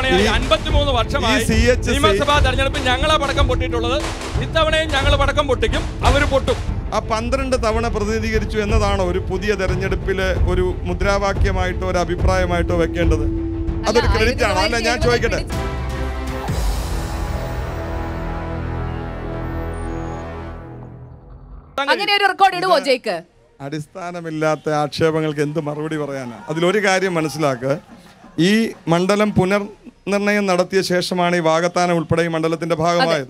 തവണയായി ഈ- അൻപത്തിമൂന്ന് വർഷമായി ഈ CHC നിയമസഭാ തെരഞ്ഞെടുപ്പിൽ ഞങ്ങളാ പടക്കം പൊട്ടിയിട്ടുള്ളത് ഇത്തവണയും ഞങ്ങൾ പടക്കം പൊട്ടിക്കും അവർ പൊട്ടും ആ പന്ത്രണ്ട് തവണ പ്രതിനിധീകരിച്ചു എന്നതാണോ ഒരു പുതിയ തെരഞ്ഞെടുപ്പില് ഒരു മുദ്രാവാക്യമായിട്ടോ ഒരു അഭിപ്രായമായിട്ടോ വെക്കേണ്ടത് അതൊരു ക്രെഡിറ്റ് ആണോ അല്ല ഞാൻ ചോദിക്കട്ടെ അങ്ങനെ ഒരു റെക്കോർഡ് ഇടുവോ ജയിക്ക് അടിസ്ഥാനമില്ലാത്ത ആക്ഷേപങ്ങൾക്ക് എന്ത് മറുപടി പറയാനാ അതിലൊരു കാര്യം മനസ്സിലാക്കുക ഈ മണ്ഡലം പുനർനിർണയം നടത്തിയ ശേഷമാണ് ഈ വാഗത്താനം ഉൾപ്പെടെ ഈ മണ്ഡലത്തിന്റെ ഭാഗമായത്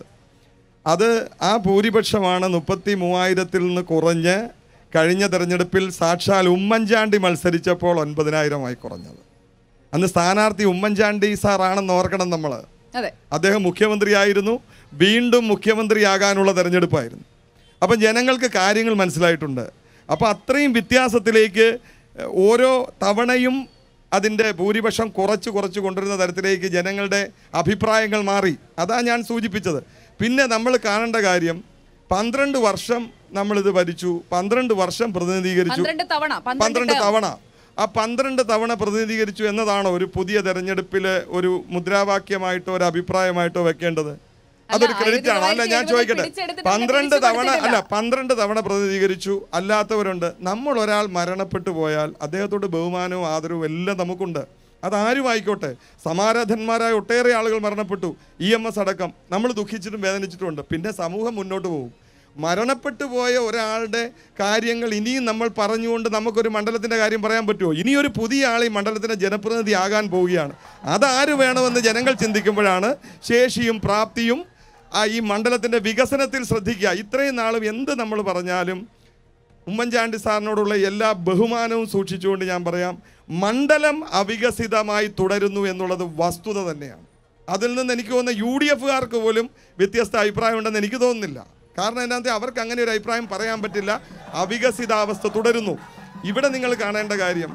അത് ആ ഭൂരിപക്ഷമാണ് മുപ്പത്തി മൂവായിരത്തിൽ നിന്ന് കുറഞ്ഞ് കഴിഞ്ഞ തെരഞ്ഞെടുപ്പിൽ സാക്ഷാൽ ഉമ്മൻചാണ്ടി മത്സരിച്ചപ്പോൾ ഒൻപതിനായിരമായി കുറഞ്ഞത് അന്ന് സ്ഥാനാർത്ഥി ഉമ്മൻചാണ്ടി സാറാണെന്ന് ഓർക്കണം നമ്മൾ അതെ അദ്ദേഹം മുഖ്യമന്ത്രിയായിരുന്നു വീണ്ടും മുഖ്യമന്ത്രിയാകാനുള്ള തെരഞ്ഞെടുപ്പായിരുന്നു അപ്പം ജനങ്ങൾക്ക് കാര്യങ്ങൾ മനസ്സിലായിട്ടുണ്ട് അപ്പോൾ അത്രയും വ്യത്യാസത്തിലേക്ക് ഏഹ്, ഓരോ തവണയും അതിൻ്റെ ഭൂരിപക്ഷം കുറച്ച് കുറച്ച് കൊണ്ടുവരുന്ന തരത്തിലേക്ക് ജനങ്ങളുടെ അഭിപ്രായങ്ങൾ മാറി അതാ ഞാൻ സൂചിപ്പിച്ചത് പിന്നെ നമ്മൾ കാണേണ്ട കാര്യം പന്ത്രണ്ട് വർഷം നമ്മളിത് ഭരിച്ചു പന്ത്രണ്ട് വർഷം പ്രതിനിധീകരിച്ചു പന്ത്രണ്ട് തവണ പന്ത്രണ്ട് തവണ ആ പന്ത്രണ്ട് തവണ പ്രതിനിധീകരിച്ചു എന്നതാണോ ഒരു പുതിയ തെരഞ്ഞെടുപ്പിൽ ഒരു മുദ്രാവാക്യമായിട്ടോ ഒരു അഭിപ്രായമായിട്ടോ വെക്കേണ്ടത് അതൊരു അല്ല, ക്രെഡിറ്റ് ആണോ അല്ല ഞാൻ ഇരുപത് ചോദിക്കട്ടെ പിടിച്ചെടുത്തിട്ട് പന്ത്രണ്ട് തിരിച്ചു തവണ കൊടുത്തിട്ടില്ല. അല്ല പന്ത്രണ്ട് തവണ പ്രതിനിധീകരിച്ചു അല്ലാത്തവരുണ്ട് നമ്മൾ ഒരാൾ മരണപ്പെട്ടു പോയാൽ അദ്ദേഹത്തോട് ബഹുമാനവും ആദരവും എല്ലാം നമുക്കുണ്ട് അതാരും ആയിക്കോട്ടെ സമാരാധന്മാരായ ഒട്ടേറെ ആളുകൾ മരണപ്പെട്ടു ഇ എം എസ് അടക്കം നമ്മൾ ദുഃഖിച്ചിട്ടും വേദനിച്ചിട്ടുമുണ്ട് പിന്നെ സമൂഹം മുന്നോട്ട് പോകും മരണപ്പെട്ടു പോയ ഒരാളുടെ കാര്യങ്ങൾ ഇനിയും നമ്മൾ പറഞ്ഞുകൊണ്ട് നമുക്കൊരു മണ്ഡലത്തിൻ്റെ കാര്യം പറയാൻ പറ്റുമോ ഇനിയൊരു പുതിയ ആൾ ഈ മണ്ഡലത്തിൻ്റെ ജനപ്രതിനിധി ആകാൻ പോവുകയാണ് അതാര് വേണമെന്ന് ജനങ്ങൾ ചിന്തിക്കുമ്പോഴാണ് ശേഷിയും പ്രാപ്തിയും ആ ഈ മണ്ഡലത്തിൻ്റെ വികസനത്തിൽ ശ്രദ്ധിക്കുക ഇത്രയും നാളും എന്ത് നമ്മൾ പറഞ്ഞാലും ഉമ്മൻചാണ്ടി സാറിനോടുള്ള എല്ലാ ബഹുമാനവും സൂക്ഷിച്ചുകൊണ്ട് ഞാൻ പറയാം മണ്ഡലം അവികസിതമായി തുടരുന്നു എന്നുള്ളത് വസ്തുത തന്നെയാണ് അതിൽ നിന്ന് എനിക്ക് തോന്നുന്ന യു ഡി എഫുകാർക്ക് പോലും വ്യത്യസ്ത അഭിപ്രായമുണ്ടെന്ന് എനിക്ക് തോന്നുന്നില്ല കാരണം എന്താണെന്ന് അവർക്ക് അങ്ങനെ ഒരു അഭിപ്രായം പറയാൻ പറ്റില്ല അവികസിതാവസ്ഥ തുടരുന്നു ഇവിടെ നിങ്ങൾ കാണേണ്ട കാര്യം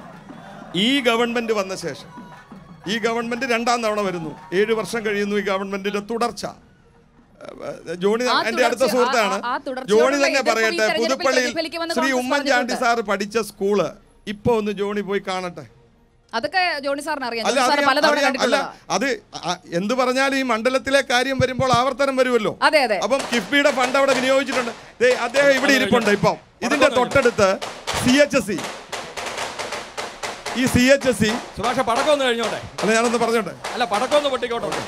ഈ ഗവൺമെൻറ് വന്ന ശേഷം ഈ ഗവൺമെൻറ് രണ്ടാം തവണ വരുന്നു ഏഴ് വർഷം കഴിയുന്നു ഈ ഗവൺമെൻറ്റിൻ്റെ തുടർച്ച ഏഹ് ജോണി ആ എന്റെ അടുത്ത തുടർച്ച- സുഹൃത്താണ് ആ- ആ തുടർച്ചയോടുള്ള ജോണി തന്നെ എതിർപ്പ് ഈ പറയട്ടെ തെരഞ്ഞെടുപ്പിൽ പുതുപ്പള്ളിയിൽ പ്രതിഫലിക്കുമെന്ന് ശ്രീ കോൺഗ്രസ് ഉമ്മൻചാണ്ടി പറഞ്ഞിട്ടുണ്ട്. സാർ പഠിച്ച സ്കൂള് ഇപ്പൊ ഒന്ന് ജോണി പോയി കാണട്ടെ അതൊക്കെ ജോണി സാറിന് അറിയാം അല്ല ജോണി സാർ അറിയാം, പലതവണ അറിയാം. അല്ല കണ്ടിട്ടുള്ളതാ അത് ആ- എന്ത് പറഞ്ഞാലും ഈ മണ്ഡലത്തിലെ കാര്യം വരുമ്പോൾ ആവർത്തനം വരുമല്ലോ അതെ അതെ അപ്പം കിഫ്ബിയുടെ ഫണ്ട് അവിടെ വിനിയോഗിച്ചിട്ടുണ്ട് ദേ, അദ്ദേഹം ഇവിടെ ഇരിപ്പുണ്ട് ഇപ്പം ഇതിന്റെ തൊട്ടടുത്ത് സി എച്ച് എസ് സി ഈ C H S C Subhasha പടക്കം ഒന്ന് കഴിഞ്ഞോട്ടെ അല്ല ഞാനൊന്ന് പറഞ്ഞോട്ടെ അല്ല പടക്കം ഒന്ന് പൊട്ടിക്കോട്ടെ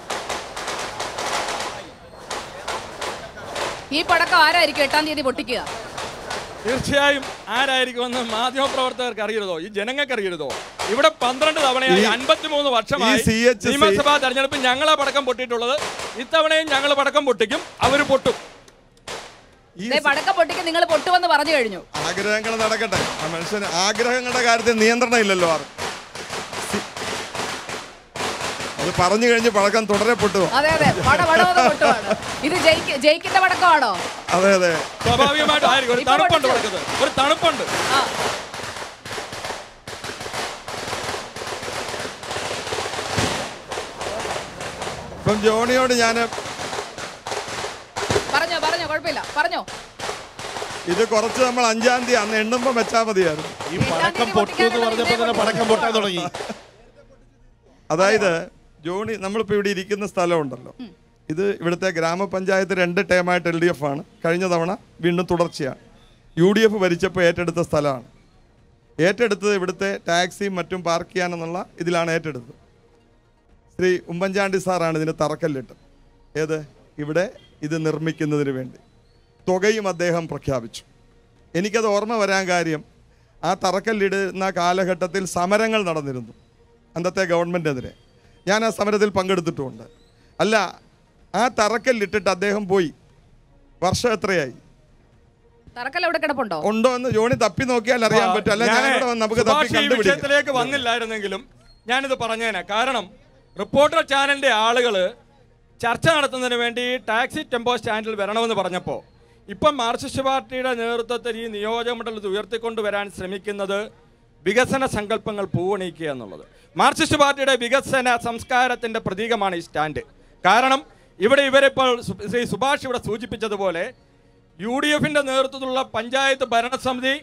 ഈ പടക്കം ആരായിരിക്കും എട്ടാം തീയതി പൊട്ടിക്കുക തീർച്ചയായും ആരായിരിക്കുമെന്ന് മാധ്യമപ്രവർത്തകർക്ക് അറിയരുതോ ഈ ജനങ്ങൾക്ക് അറിയരുതോ ഇവിടെ പന്ത്രണ്ട് തവണയായി ഈ- അൻപത്തിമൂന്ന് വർഷമായി ഈ CHC നിയമസഭാ തെരഞ്ഞെടുപ്പിൽ ഞങ്ങളാ പടക്കം പൊട്ടിയിട്ടുള്ളത് ഇത്തവണയും ഞങ്ങൾ പടക്കം പൊട്ടിക്കും അവർ പൊട്ടും ഈ ദേ പടക്കം പൊട്ടിക്ക് നിങ്ങൾ പൊട്ടുമെന്ന് പറഞ്ഞു കഴിഞ്ഞു ആഗ്രഹങ്ങൾ നടക്കട്ടെ ആ മനുഷ്യന് ആഗ്രഹങ്ങളുടെ കാര്യത്തിൽ നിയന്ത്രണം ഇല്ലല്ലോ ആർ അത് പറഞ്ഞു കഴിഞ്ഞ് പഴക്കം തുടരെ പൊട്ടുമോ അതെ അതെ പട പടമെന്ന് പൊട്ടുവാണ് ഇത് ജയിക്ക് ജയിക്കിന്റെ പടക്കമാണോ അതെ അതെ സ്വാഭാവികമായിട്ടും ആയിരിക്കും ഒരു ഇപ്പൊ തണുപ്പുണ്ട് പൊട്ടിച്ചു. പടക്കത്ത് ഒരു തണുപ്പുണ്ട് ആ ഇപ്പം ജോണിയോട് ഞാൻ പറഞ്ഞോ പറഞ്ഞോ കുഴപ്പമില്ല പറഞ്ഞോ ഇത് കുറച്ച് നമ്മൾ അഞ്ചാം തീയതി അന്ന് എണ്ണുമ്പോൾ വെച്ചാൽ മതിയായിരുന്നു ഈ പടക്കം പൊട്ടു എന്ന് പറഞ്ഞപ്പോ തന്നെ പടക്കം പൊട്ടാൻ തുടങ്ങി അതായത് ജോണി നമ്മളിപ്പോൾ ഇവിടെ ഇരിക്കുന്ന സ്ഥലമുണ്ടല്ലോ ഇത് ഇവിടുത്തെ ഗ്രാമപഞ്ചായത്ത് രണ്ട് ടേമായിട്ട് എൽ ഡി എഫ് ആണ് കഴിഞ്ഞ തവണ വീണ്ടും തുടർച്ചയാണ് യു ഡി എഫ് ഭരിച്ചപ്പോൾ ഏറ്റെടുത്ത സ്ഥലമാണ് ഏറ്റെടുത്തത് ഇവിടുത്തെ ടാക്സിയും മറ്റും പാർക്ക് ചെയ്യാനെന്നുള്ള ഇതിലാണ് ഏറ്റെടുത്തത് ശ്രീ ഉമ്മൻചാണ്ടി സാറാണ് ഇതിന് തറക്കല്ലിട്ടത് ഏത് ഇവിടെ ഇത് നിർമ്മിക്കുന്നതിന് വേണ്ടി തുകയും അദ്ദേഹം പ്രഖ്യാപിച്ചു എനിക്കത് ഓർമ്മ വരാൻ കാര്യം ആ തറക്കല്ലിടുന്ന കാലഘട്ടത്തിൽ സമരങ്ങൾ നടന്നിരുന്നു അന്നത്തെ ഗവൺമെൻറ്റിനെതിരെ ഞാൻ ആ സമരത്തിൽ പങ്കെടുത്തിട്ടുമുണ്ട് അല്ല ആ തറക്കല്ലിട്ടിട്ട് അദ്ദേഹം പോയി വർഷം എത്രയായി തറക്കല്ല ഇവിടെ കിടപ്പുണ്ടോ ഉണ്ടോ എന്ന് ജോണി തപ്പി നോക്കിയാൽ അറിയാൻ പറ്റും അല്ല ഞാൻ ഞാനേ, ഇവിടെ വന്ന് നമുക്ക് തപ്പി സുഭാഷ് ഈ കണ്ടുപിടിക്കാം വിഷയത്തിലേക്ക് വന്നില്ലായിരുന്നെങ്കിലും ഞാനിത് പറഞ്ഞേനെ കാരണം റിപ്പോർട്ടർ ചാനലിന്റെ ആളുകള് ചർച്ച നടത്തുന്നതിന് വേണ്ടി ടാക്സി ടെമ്പോ സ്റ്റാൻഡിൽ വരണമെന്ന് പറഞ്ഞപ്പോൾ ഇപ്പം മാർക്സിസ്റ്റ് പാർട്ടിയുടെ നേതൃത്വത്തിൽ ഈ നിയോജക മണ്ഡലത്തിൽ ഉയർത്തിക്കൊണ്ടുവരാൻ ശ്രമിക്കുന്നത് വികസന സങ്കല്പങ്ങൾ പൂവണിയിക്കുക എന്നുള്ളത് മാർക്സിസ്റ്റ് പാർട്ടിയുടെ വികസന സംസ്കാരത്തിന്റെ പ്രതീകമാണ് ഈ സ്റ്റാൻഡ് കാരണം ഇവിടെ ഇവരിപ്പോൾ സു- ശ്രീ സുഭാഷ് ഇവിടെ സൂചിപ്പിച്ചതുപോലെ യു ഡി എഫിന്റെ നേതൃത്വത്തിലുള്ള പഞ്ചായത്ത് ഭരണസമിതി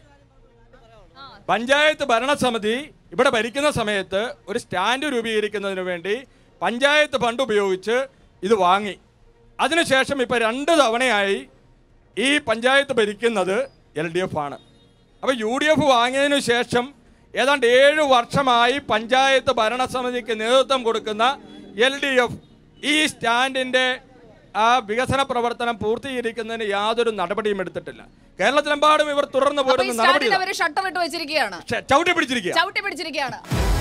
പഞ്ചായത്ത് ഭരണസമിതി ഇവിടെ ഭരിക്കുന്ന സമയത്ത് ഒരു സ്റ്റാൻഡ് രൂപീകരിക്കുന്നതിന് വേണ്ടി പഞ്ചായത്ത് ഫണ്ട് ഉപയോഗിച്ച് ഇത് വാങ്ങി അതിനുശേഷം ഇപ്പോൾ രണ്ട് തവണയായി ഈ പഞ്ചായത്ത് ഭരിക്കുന്നത് എൽ ഡി എഫ് ആണ് അപ്പോൾ യു ഡി എഫ് വാങ്ങിയതിനു ശേഷം ഏതാണ്ട് ഏഴ് വർഷമായി പഞ്ചായത്ത് ഭരണസമിതിക്ക് നേതൃത്വം കൊടുക്കുന്ന എൽ ഡി എഫ് ഈ സ്റ്റാൻഡിൻ്റെ ആ വികസന പ്രവർത്തനം പൂർത്തീകരിക്കുന്നതിന് യാതൊരു നടപടിയും എടുത്തിട്ടില്ല കേരളത്തിലെമ്പാടും ഇവർ തുടർന്ന് അപ്പൊ ഈ പോരുന്ന സ്റ്റാൻഡിൽ നടപടികൾ അവര് ഷട്ടർ ഇട്ട് വെച്ചിരിക്കുകയാണ് ചവിട്ടി പിടിച്ചിരിക്കുക ചവിട്ടി പിടിച്ചിരിക്കുകയാണ്